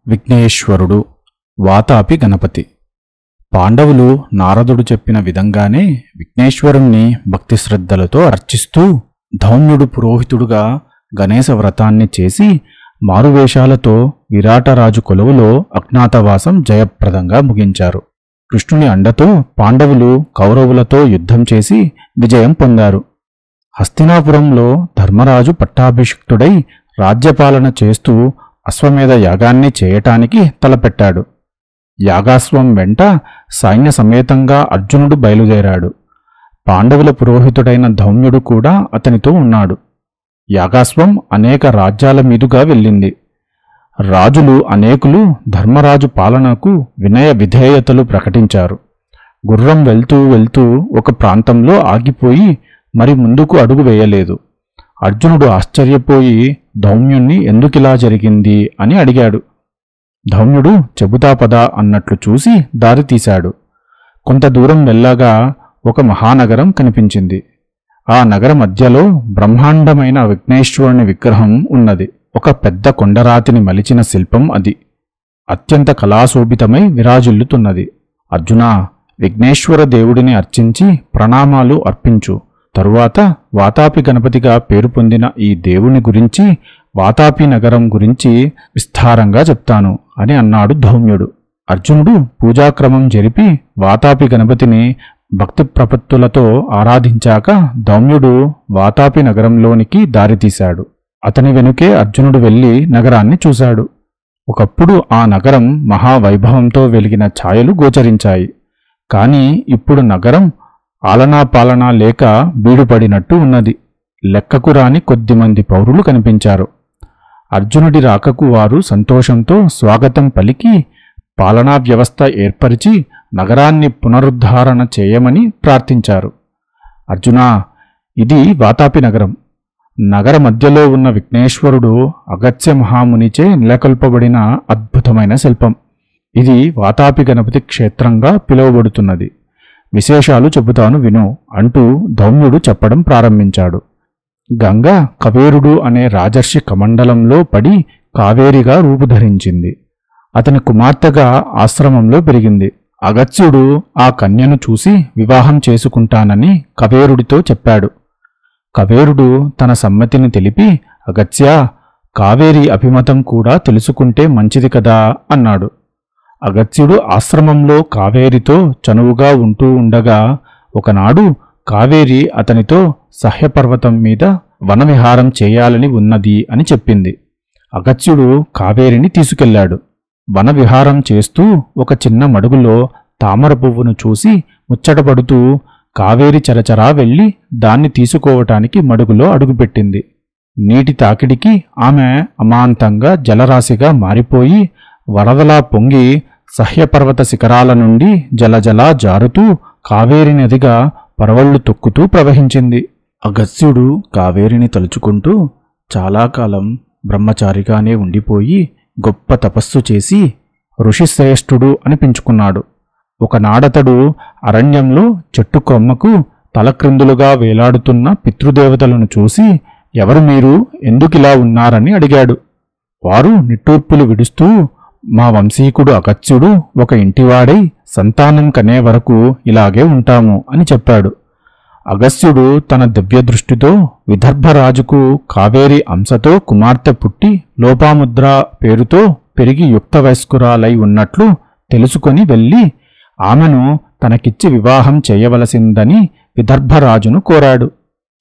విఘ్నేశ్వరుడు వాతాపి గణపతి పాండవులు నారదుడు చెప్పిన విధంగానే విఘ్నేశ్వరుణ్ణి భక్తి శ్రద్ధలతో అర్చిస్తూ ధౌమ్యుడు పురోహితుడుగా గణేశ వ్రతాన్ని చేసి మారువేషాలతో విరాటరాజు కొలువులో అజ్ఞాతవాసం జయప్రదంగా ముగించారు కృష్ణుని అండతో పాండవులు కౌరవులతో యుద్ధం చేసి విజయం పొందారు హస్తినాపురంలో ధర్మరాజు పట్టాభిషిక్తుడై రాజ్యపాలన చేస్తూ అశ్వమేధ యాగాన్ని చేయటానికి తలపెట్టాడు యాగాశ్వం వెంట సైన్య సమేతంగా అర్జునుడు బయలుదేరాడు పాండవుల పురోహితుడైన ధౌమ్యుడు కూడా అతనితో ఉన్నాడు యాగాశ్వం అనేక రాజ్యాల మీదుగా వెళ్ళింది రాజులు అనేకులు ధర్మరాజు పాలనకు వినయ విధేయతలు ప్రకటించారు గుర్రం వెళ్తూ వెళ్తూ ఒక ప్రాంతంలో ఆగిపోయి మరి ముందుకు అడుగు వేయలేదు అర్జునుడు ఆశ్చర్యపోయి ధౌమ్యుణ్ణి ఎందుకిలా జరిగింది అని అడిగాడు ధౌమ్యుడు చెబుతా పదా అన్నట్లు చూసి దారి తీశాడు కొంత దూరం వెళ్ళగా ఒక మహానగరం కనిపించింది ఆ నగర మధ్యలో బ్రహ్మాండమైన విఘ్నేశ్వరుని విగ్రహం ఉన్నది ఒక పెద్ద కొండరాతిని మలిచిన శిల్పం అది అత్యంత కళాశోభితమై విరాజిల్లుతున్నది అర్జునా విఘ్నేశ్వర దేవుడిని అర్చించి ప్రణామాలు అర్పించు తరువాత వాతాపి గణపతిగా పేరు పొందిన ఈ దేవుని గురించి వాతాపి నగరం గురించి విస్తారంగా చెప్తాను అని అన్నాడు ధౌమ్యుడు అర్జునుడు పూజాక్రమం జరిపి వాతాపి గణపతిని భక్తి ప్రపత్తులతో ఆరాధించాక ధౌమ్యుడు వాతాపి నగరంలోనికి దారితీశాడు అతని వెనుకే అర్జునుడు వెళ్లి నగరాన్ని చూశాడు ఒకప్పుడు ఆ నగరం మహావైభవంతో వెలిగిన ఛాయలు గోచరించాయి కాని ఇప్పుడు నగరం ఆలనా పాలనా లేక బీడుపడినట్టు ఉన్నది లెక్కకు రాని కొద్దిమంది పౌరులు కనిపించారు అర్జునుడి రాకకు వారు సంతోషంతో స్వాగతం పలికి పాలనా వ్యవస్థ ఏర్పరిచి నగరాన్ని పునరుద్ధరణ చేయమని ప్రార్థించారు అర్జునా ఇది వాతాపి నగరం నగర మధ్యలో ఉన్న విఘ్నేశ్వరుడు అగత్య మహామునిచే నెలకొల్పబడిన అద్భుతమైన శిల్పం ఇది వాతాపి గణపతి క్షేత్రంగా పిలువబడుతున్నది విశేషాలు చెబుతాను విను అంటూ ధౌమ్యుడు చెప్పడం ప్రారంభించాడు గంగ కవేరుడు అనే రాజర్షి కమండలంలో పడి కావేరిగా రూపుధరించింది అతని కుమార్తెగా ఆశ్రమంలో పెరిగింది అగత్యుడు ఆ కన్యను చూసి వివాహం చేసుకుంటానని కవేరుడితో చెప్పాడు కవేరుడు తన సమ్మతిని తెలిపి అగత్య కావేరి అభిమతం కూడా తెలుసుకుంటే మంచిది కదా అన్నాడు అగత్యుడు ఆశ్రమంలో కావేరితో చనువుగా ఉంటూ ఉండగా ఒకనాడు కావేరి అతనితో సహ్యపర్వతం మీద వనవిహారం చేయాలని ఉన్నది అని చెప్పింది అగత్యుడు కావేరిని తీసుకెళ్లాడు వనవిహారం చేస్తూ ఒక చిన్న మడుగులో తామర పువ్వును చూసి ముచ్చటపడుతూ కావేరి చరచరా వెళ్ళి దాన్ని తీసుకోవటానికి మడుగులో అడుగుపెట్టింది నీటి తాకిడికి ఆమె అమాంతంగా జలరాశిగా మారిపోయి వరదలా పొంగి సహ్యపర్వత శిఖరాల నుండి జలజలా జారుతూ కావేరి నదిగా పరవళ్లు తొక్కుతూ ప్రవహించింది అగస్త్యుడు కావేరిని తలుచుకుంటూ చాలా కాలం బ్రహ్మచారిగానే ఉండిపోయి గొప్ప తపస్సు చేసి ఋషిశ్రేష్ఠుడు అనిపించుకున్నాడు ఒకనాడతడు అరణ్యంలో చెట్టు కొమ్మకు తలక్రిందులుగా వేలాడుతున్న పితృదేవతలను చూసి ఎవరు మీరు ఎందుకిలా ఉన్నారని అడిగాడు వారు నిట్టూర్పులు విడుస్తూ మా వంశీకుడు అగత్యుడు ఒక ఇంటివాడై సంతానం కనే వరకు ఇలాగే ఉంటాము అని చెప్పాడు అగస్త్యుడు తన దివ్యదృష్టితో విదర్భరాజుకు కావేరి అంశతో కుమార్తె పుట్టి లోపాముద్ర పేరుతో పెరిగి యుక్త వయస్కురాలై ఉన్నట్లు తెలుసుకొని వెళ్ళి ఆమెను తనకిచ్చి వివాహం చేయవలసిందని విదర్భరాజును కోరాడు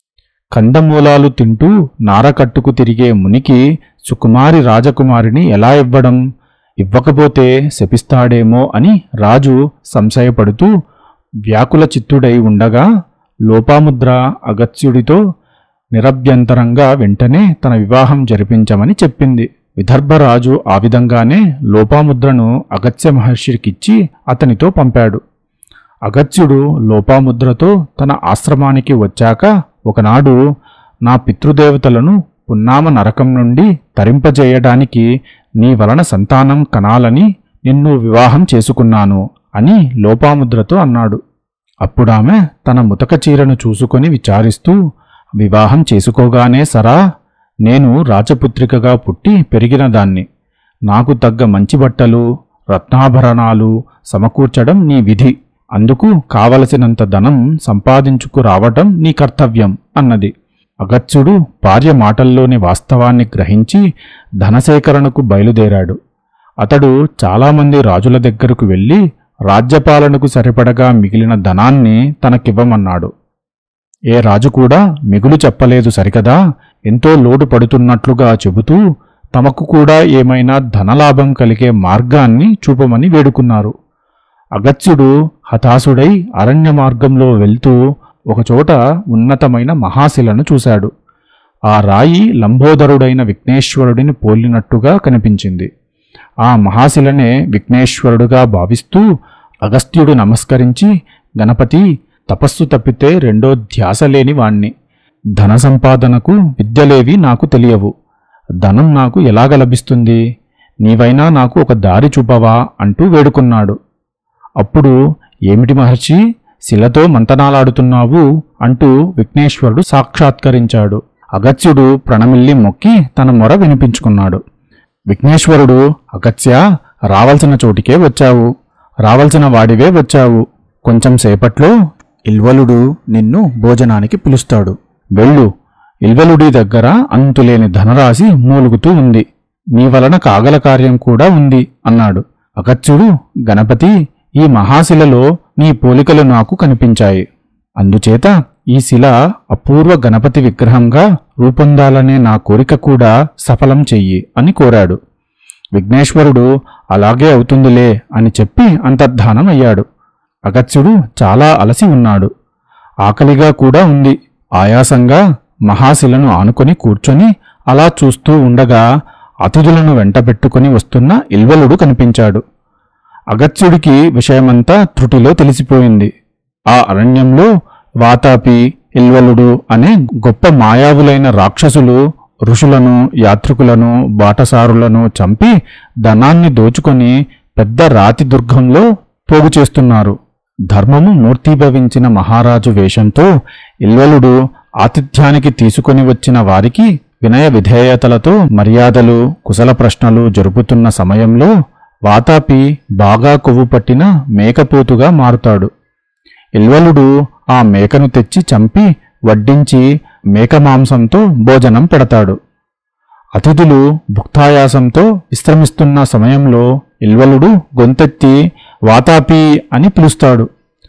కందమూలాలు తింటూ నారకట్టుకు తిరిగే మునికి సుకుమారి రాజకుమారిని ఎలా ఇవ్వడం ఇవ్వకపోతే శపిస్తాడేమో అని రాజు సంశయపడుతూ వ్యాకుల చిత్తుడై ఉండగా లోపాముద్ర అగత్యుడితో నిరభ్యంతరంగా వెంటనే తన వివాహం జరిపించమని చెప్పింది విదర్భరాజు ఆ విధంగానే లోపాముద్రను అగత్య మహర్షికిచ్చి అతనితో పంపాడు అగత్యుడు లోపాముద్రతో తన ఆశ్రమానికి వచ్చాక ఒకనాడు నా పితృదేవతలను పున్నామ నరకం నుండి తరింపజేయడానికి నీ వలన సంతానం కనాలని నిన్ను వివాహం చేసుకున్నాను అని లోపాముద్రతో అన్నాడు అప్పుడామె తన ముతక చీరను చూసుకొని విచారిస్తూ వివాహం చేసుకోగానే సరా నేను రాజపుత్రికగా పుట్టి పెరిగిన దాన్ని నాకు తగ్గ మంచి బట్టలు రత్నాభరణాలు సమకూర్చడం నీ విధి అందుకు కావలసినంత ధనం సంపాదించుకు రావటం నీ కర్తవ్యం అన్నది అగత్యుడు భార్య మాటల్లోని వాస్తవాన్ని గ్రహించి ధనసేకరణకు బయలుదేరాడు అతడు చాలామంది రాజుల దగ్గరకు వెళ్ళి రాజ్యపాలనకు సరిపడగా మిగిలిన ధనాన్ని తనకివ్వమన్నాడు ఏ రాజు కూడా మిగులు చెప్పలేదు సరికదా ఎంతో లోటు పడుతున్నట్లుగా చెబుతూ తమకు కూడా ఏమైనా ధనలాభం కలిగే మార్గాన్ని చూపమని వేడుకున్నారు అగత్యుడు హతాశుడై అరణ్య మార్గంలో వెళ్తూ ఒకచోట ఉన్నతమైన మహాశిలను చూశాడు ఆ రాయి లంబోదరుడైన విఘ్నేశ్వరుడిని పోలినట్టుగా కనిపించింది ఆ మహాశిలనే విఘ్నేశ్వరుడుగా భావిస్తూ అగస్త్యుడు నమస్కరించి గణపతి తపస్సు తప్పితే రెండో ధ్యాస లేని వాణ్ణి ధన సంపాదనకు విద్యలేవి నాకు తెలియవు ధనం నాకు ఎలాగ లభిస్తుంది నీవైనా నాకు ఒక దారి చూపవా అంటూ వేడుకున్నాడు అప్పుడు ఏమిటి మహర్షి శిలతో మంతనాలాడుతున్నావు అంటూ విఘ్నేశ్వరుడు సాక్షాత్కరించాడు అగత్యుడు ప్రణమిల్లి మొక్కి తన మొర వినిపించుకున్నాడు విఘ్నేశ్వరుడు అగత్య రావలసిన చోటికే వచ్చావు రావలసిన వాడివే వచ్చావు కొంచెం సేపట్లో ఇల్వలుడు నిన్ను భోజనానికి పిలుస్తాడు వెళ్ళు ఇల్వలుడి దగ్గర అంతులేని ధనరాశి మూలుగుతూ ఉంది నీ వలన కాగల కార్యం కూడా ఉంది అన్నాడు అగత్యుడు గణపతి ఈ మహాశిలలో నీ పోలికలు నాకు కనిపించాయి అందుచేత ఈ శిల అపూర్వ గణపతి విగ్రహంగా రూపొందాలనే నా కోరిక కూడా సఫలం చెయ్యి అని కోరాడు విఘ్నేశ్వరుడు అలాగే అవుతుందిలే అని చెప్పి అంతర్ధానం అయ్యాడు అగత్యుడు చాలా అలసి ఉన్నాడు ఆకలిగా కూడా ఉంది ఆయాసంగా మహాశిలను ఆనుకొని కూర్చొని అలా చూస్తూ ఉండగా అతిథులను వెంటబెట్టుకుని వస్తున్న ఇల్వలుడు కనిపించాడు అగత్యుడికి విషయమంతా త్రుటిలో తెలిసిపోయింది ఆ అరణ్యంలో వాతాపి ఇల్వలుడు అనే గొప్ప మాయావులైన రాక్షసులు ఋషులను యాత్రికులను బాటసారులను చంపి ధనాన్ని దోచుకొని పెద్ద రాతి దుర్గంలో పోగు చేస్తున్నారు ధర్మము మూర్తీభవించిన మహారాజు వేషంతో ఇల్వలుడు ఆతిథ్యానికి తీసుకొని వచ్చిన వారికి వినయ విధేయతలతో మర్యాదలు కుశల ప్రశ్నలు జరుపుతున్న సమయంలో వాతాపి బాగా కొవ్వు పట్టిన మేకపోతుగా మారుతాడు ఇల్వలుడు ఆ మేకను తెచ్చి చంపి వడ్డించి మేక మాంసంతో భోజనం పెడతాడు అతిథులు భుక్తాయాసంతో విశ్రమిస్తున్న సమయంలో ఇల్వలుడు గొంతెత్తి వాతాపి అని పిలుస్తాడు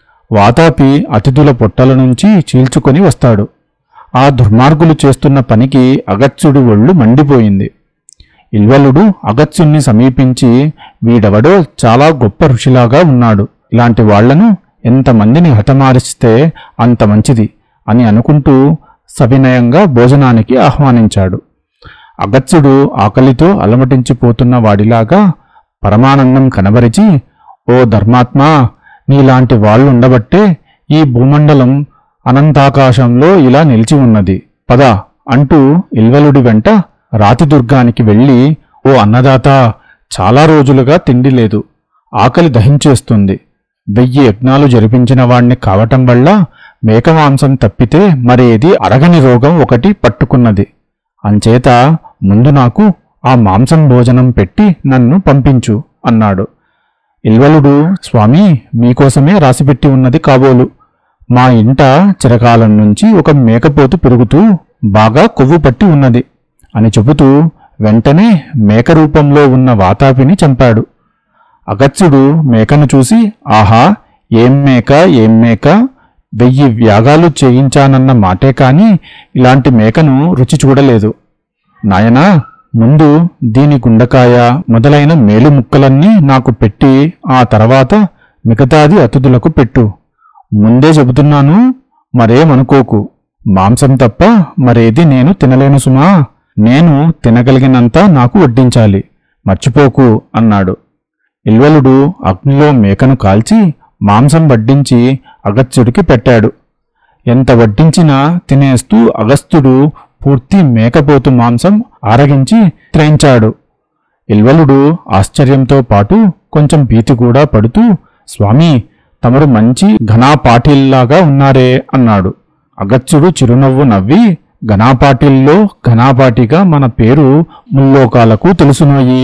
వాతాపి అతిథుల పొట్టల నుంచి చీల్చుకొని వస్తాడు ఆ దుర్మార్గులు చేస్తున్న పనికి అగత్యుడి ఒళ్ళు మండిపోయింది ఇల్వలుడు అగత్యుణ్ణి సమీపించి వీడెవడో చాలా గొప్ప ఋషిలాగా ఉన్నాడు ఇలాంటి వాళ్లను ఎంతమందిని హతమారిస్తే అంత మంచిది అని అనుకుంటూ సవినయంగా భోజనానికి ఆహ్వానించాడు అగత్యుడు ఆకలితో అలమటించిపోతున్న వాడిలాగా పరమానందం కనబరిచి ఓ ధర్మాత్మా నీలాంటి వాళ్ళుండబట్టే ఈ భూమండలం అనంతాకాశంలో ఇలా నిలిచి ఉన్నది పద అంటూ ఇల్వలుడి వెంట రాతిదుర్గానికి వెళ్ళి ఓ అన్నదాత చాలా రోజులుగా తిండి లేదు ఆకలి దహించేస్తుంది వెయ్యి యజ్ఞాలు జరిపించిన వాణ్ణి కావటం వల్ల మేకమాంసం తప్పితే మరేది అరగని రోగం ఒకటి పట్టుకున్నది అంచేత ముందు నాకు ఆ మాంసం భోజనం పెట్టి నన్ను పంపించు అన్నాడు ఇల్వలుడు స్వామి మీకోసమే రాసిపెట్టి ఉన్నది కాబోలు మా ఇంట చిరకాలం నుంచి ఒక మేకపోతు పెరుగుతూ బాగా కొవ్వు పట్టి ఉన్నది అని చెబుతూ వెంటనే మేక రూపంలో ఉన్న వాతాపిని చంపాడు అగత్యుడు మేకను చూసి ఆహా ఏం మేక ఏం మేక వెయ్యి వ్యాగాలు చేయించానన్న మాటే కాని ఇలాంటి మేకను రుచి చూడలేదు నాయనా ముందు దీని గుండకాయ మొదలైన మేలు ముక్కలన్నీ నాకు పెట్టి ఆ తర్వాత మిగతాది అతిథులకు పెట్టు ముందే చెబుతున్నాను మరేమనుకోకు మాంసం తప్ప మరేది నేను తినలేను సుమా నేను తినగలిగినంత నాకు వడ్డించాలి మర్చిపోకు అన్నాడు ఇల్వలుడు అగ్నిలో మేకను కాల్చి మాంసం వడ్డించి అగత్యుడికి పెట్టాడు ఎంత వడ్డించినా తినేస్తూ అగస్త్యుడు పూర్తి మేకపోతు మాంసం ఆరగించి త్రయించాడు ఇల్వలుడు ఆశ్చర్యంతో పాటు కొంచెం భీతి కూడా పడుతూ స్వామి తమరు మంచి ఘనాపాటిల్లాగా ఉన్నారే అన్నాడు అగత్యుడు చిరునవ్వు నవ్వి ఘనాపాటిల్లో ఘనాపాటిగా మన పేరు ముల్లోకాలకు తెలుసునోయి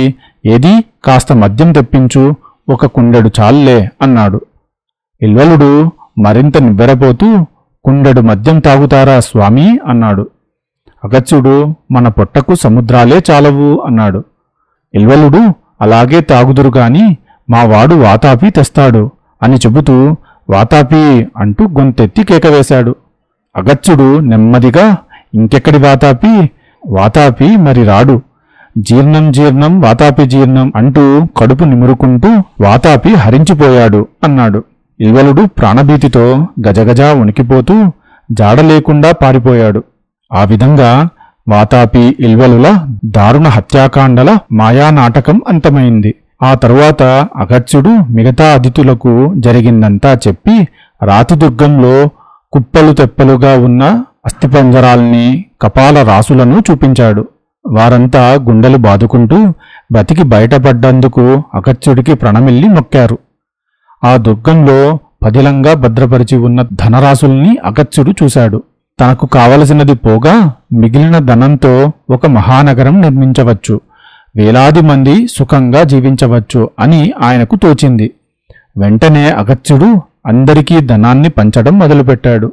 ఏది కాస్త మద్యం తెప్పించు ఒక కుండెడు చాలులే అన్నాడు ఇల్వలుడు మరింత నివ్వెరపోతూ కుండెడు మద్యం తాగుతారా స్వామి అన్నాడు అగత్యుడు మన పొట్టకు సముద్రాలే చాలవు అన్నాడు ఇల్వలుడు అలాగే తాగుదురు గాని మా వాడు వాతాపి తెస్తాడు అని చెబుతూ వాతాపి అంటూ గొంతెత్తి కేకవేశాడు అగత్యుడు నెమ్మదిగా ఇంకెక్కడి వాతాపి వాతాపి మరి రాడు జీర్ణం జీర్ణం వాతాపి జీర్ణం అంటూ కడుపు నిమురుకుంటూ వాతాపి హరించిపోయాడు అన్నాడు ఇల్వలుడు ప్రాణభీతితో గజగజ వణికిపోతూ జాడ లేకుండా పారిపోయాడు ఆ విధంగా వాతాపి ఇల్వలుల దారుణ హత్యాకాండల మాయానాటకం అంతమైంది ఆ తరువాత అగత్యుడు మిగతా అతిథులకు జరిగిందంతా చెప్పి రాతిదుర్గంలో కుప్పలు తెప్పలుగా ఉన్న అస్థిపంజరాల్ని కపాల రాసులను చూపించాడు వారంతా గుండెలు బాదుకుంటూ బ్రతికి బయటపడ్డందుకు అగత్యుడికి ప్రణమిల్లి మొక్కారు ఆ దుర్గంలో పదిలంగా భద్రపరిచి ఉన్న ధనరాశుల్ని అగత్యుడు చూశాడు తనకు కావలసినది పోగా మిగిలిన ధనంతో ఒక మహానగరం నిర్మించవచ్చు వేలాది మంది సుఖంగా జీవించవచ్చు అని ఆయనకు తోచింది వెంటనే అగత్యుడు అందరికీ ధనాన్ని పంచడం మొదలుపెట్టాడు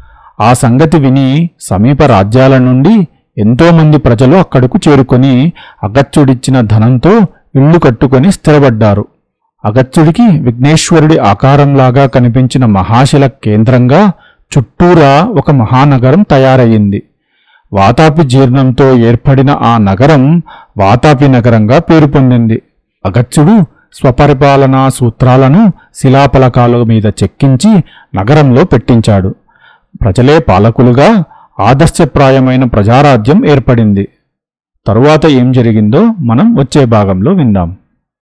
ఆ సంగతి విని సమీప రాజ్యాల నుండి ఎంతోమంది ప్రజలు అక్కడకు చేరుకొని అగత్యుడిచ్చిన ధనంతో ఇళ్లు కట్టుకొని స్థిరపడ్డారు అగత్యుడికి విఘ్నేశ్వరుడి ఆకారంలాగా కనిపించిన మహాశిల కేంద్రంగా చుట్టూరా ఒక మహానగరం తయారయ్యింది వాతాపి జీర్ణంతో ఏర్పడిన ఆ నగరం వాతాపి నగరంగా పేరు పొందింది అగత్యుడు స్వపరిపాలనా సూత్రాలను శిలాఫలకాల మీద చెక్కించి నగరంలో పెట్టించాడు ప్రజలే పాలకులుగా ఆదర్శప్రాయమైన ప్రజారాజ్యం ఏర్పడింది తరువాత ఏం జరిగిందో మనం వచ్చే భాగంలో విందాం